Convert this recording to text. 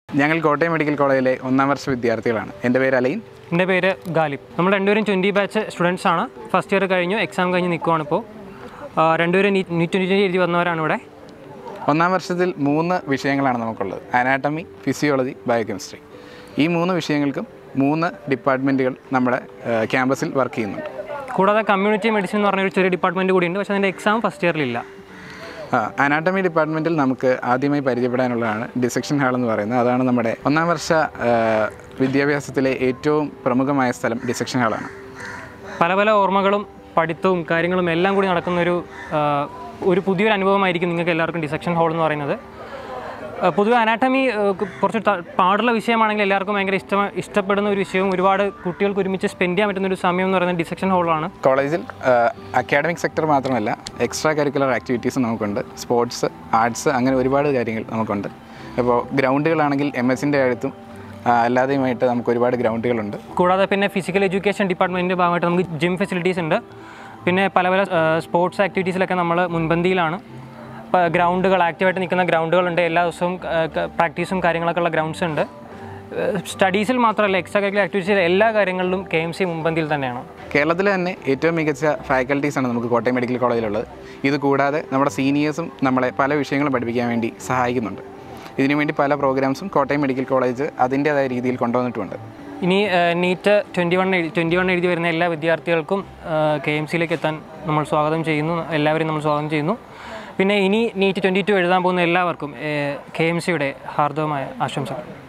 ഞങ്ങൾ കോട്ടയം മെഡിക്കൽ കോളേജിലെ ഒന്നാം വർഷ വിദ്യാർത്ഥികളാണ് എൻ്റെ പേര് അലൈൻ എൻ്റെ പേര് ഗാലിബ് നമ്മൾ രണ്ടുപേരും ട്വൻറ്റി ബാച്ച് സ്റ്റുഡൻസ് ആണ് ഫസ്റ്റ് ഇയർ കഴിഞ്ഞു എക്സാം കഴിഞ്ഞ് നിൽക്കുവാണ് ഇപ്പോൾ രണ്ടുപേരും നീറ്റ് നീറ്റ് ട്വൻറ്റി ട്വൻറ്റി എഴുതി വന്നവരാണ് ഇവിടെ ഒന്നാം വർഷത്തിൽ മൂന്ന് വിഷയങ്ങളാണ് നമുക്കുള്ളത് അനാട്ടമി ഫിസിയോളജി ബയോകെമിസ്ട്രി ഈ മൂന്ന് വിഷയങ്ങൾക്കും മൂന്ന് ഡിപ്പാർട്ട്മെൻറ്റുകൾ നമ്മുടെ ഏഹ്, ക്യാമ്പസിൽ വർക്ക് ചെയ്യുന്നുണ്ട് കൂടാതെ കമ്മ്യൂണിറ്റി മെഡിസിൻ എന്ന് പറഞ്ഞൊരു ചെറിയ ഡിപ്പാർട്ട്മെൻറ്റ് കൂടിയുണ്ട് പക്ഷേ അതിൻ്റെ എക്സാം ഫസ്റ്റ് ഇയറിലില്ല അനാട്ടമി ഡിപ്പാർട്ട്മെൻറ്റിൽ നമുക്ക് ആദ്യമായി പരിചയപ്പെടാനുള്ളതാണ് ഡിസെക്ഷൻ ഹാൾ എന്ന് പറയുന്നത് അതാണ് നമ്മുടെ ഒന്നാം വർഷ ഏഹ്, വിദ്യാഭ്യാസത്തിലെ ഏറ്റവും പ്രമുഖമായ സ്ഥലം ഡിസെക്ഷൻ ഹാളാണ് പല പല ഓർമ്മകളും പഠിത്തവും കാര്യങ്ങളും എല്ലാം കൂടി നടക്കുന്ന ഒരു ആ, ഒരു പുതിയൊരു അനുഭവമായിരിക്കും നിങ്ങൾക്ക് എല്ലാവർക്കും ഡിസെക്ഷൻ ഹോൾ എന്ന് പറയുന്നത് ആ, പൊതുവെ അനാട്ടമി കുറച്ച് ത- പാടുള്ള വിഷയമാണെങ്കിൽ എല്ലാവർക്കും ഭയങ്കര ഇഷ്ടം ഇഷ്ടപ്പെടുന്ന ഒരു വിഷയവും ഒരുപാട് കുട്ടികൾക്ക് ഒരുമിച്ച് സ്പെൻഡ് ചെയ്യാൻ പറ്റുന്ന ഒരു സമയം എന്ന് പറയുന്നത് ഡിസെക്ഷൻ ഹോളാണ് കോളേജിൽ അക്കാഡമിക് സെക്ടർ മാത്രമല്ല എക്സ്ട്രാ കരിക്കുലർ ആക്ടിവിറ്റീസ് നമുക്കുണ്ട് സ്പോർട്സ് ആർട്സ് അങ്ങനെ ഒരുപാട് കാര്യങ്ങൾ നമുക്കുണ്ട് അപ്പോൾ ഗ്രൗണ്ടുകളാണെങ്കിൽ എം എസിൻ്റെ അടുത്തും ആ, അല്ലാതെയുമായിട്ട് നമുക്ക് ഒരുപാട് ഗ്രൗണ്ടുകളുണ്ട് കൂടാതെ പിന്നെ ഫിസിക്കൽ എഡ്യൂക്കേഷൻ ഡിപ്പാർട്ട്മെൻറ്റിൻ്റെ ഭാഗമായിട്ട് നമുക്ക് ജിം ഫെസിലിറ്റീസ് ഉണ്ട് പിന്നെ പല പല സ്പോർട്സ് ആക്ടിവിറ്റീസിലൊക്കെ നമ്മൾ മുൻപന്തിയിലാണ് ഇപ്പോൾ ഗ്രൗണ്ടുകൾ ആക്റ്റീവായിട്ട് നിൽക്കുന്ന ഗ്രൗണ്ടുകളുണ്ട് എല്ലാ ദിവസവും പ്രാക്ടീസും കാര്യങ്ങളൊക്കെ ഉള്ള ഗ്രൗണ്ട്സ് ഉണ്ട് സ്റ്റഡീസിൽ മാത്രമല്ല എക്സ്ട്രാ കരിക്കുലർ ആക്ടിവിറ്റീസിൽ എല്ലാ കാര്യങ്ങളിലും കെ എം സി മുൻപന്തിയിൽ തന്നെയാണ് കേരളത്തിലെ തന്നെ ഏറ്റവും മികച്ച ഫാക്കൽറ്റീസാണ് നമുക്ക് കോട്ടയം മെഡിക്കൽ കോളേജിലുള്ളത് ഇത് കൂടാതെ നമ്മുടെ സീനിയേഴ്സും നമ്മളെ പല വിഷയങ്ങളും പഠിപ്പിക്കാൻ വേണ്ടി സഹായിക്കുന്നുണ്ട് ഇതിനുവേണ്ടി പല പ്രോഗ്രാംസും കോട്ടയം മെഡിക്കൽ കോളേജ് അതിൻ്റേതായ രീതിയിൽ കൊണ്ടുവന്നിട്ടുമുണ്ട് ഇനി NEET twenty one twenty one എഴുതി വരുന്ന എല്ലാ വിദ്യാർത്ഥികൾക്കും കെ എം സിയിലേക്ക് എത്താൻ നമ്മൾ സ്വാഗതം ചെയ്യുന്നു എല്ലാവരെയും നമ്മൾ സ്വാഗതം ചെയ്യുന്നു പിന്നെ ഇനി നീറ്റ് ട്വൻറ്റി ടു എഴുതാൻ പോകുന്ന എല്ലാവർക്കും കെ എം സിയുടെ ഹാർദവമായ ആശംസകൾ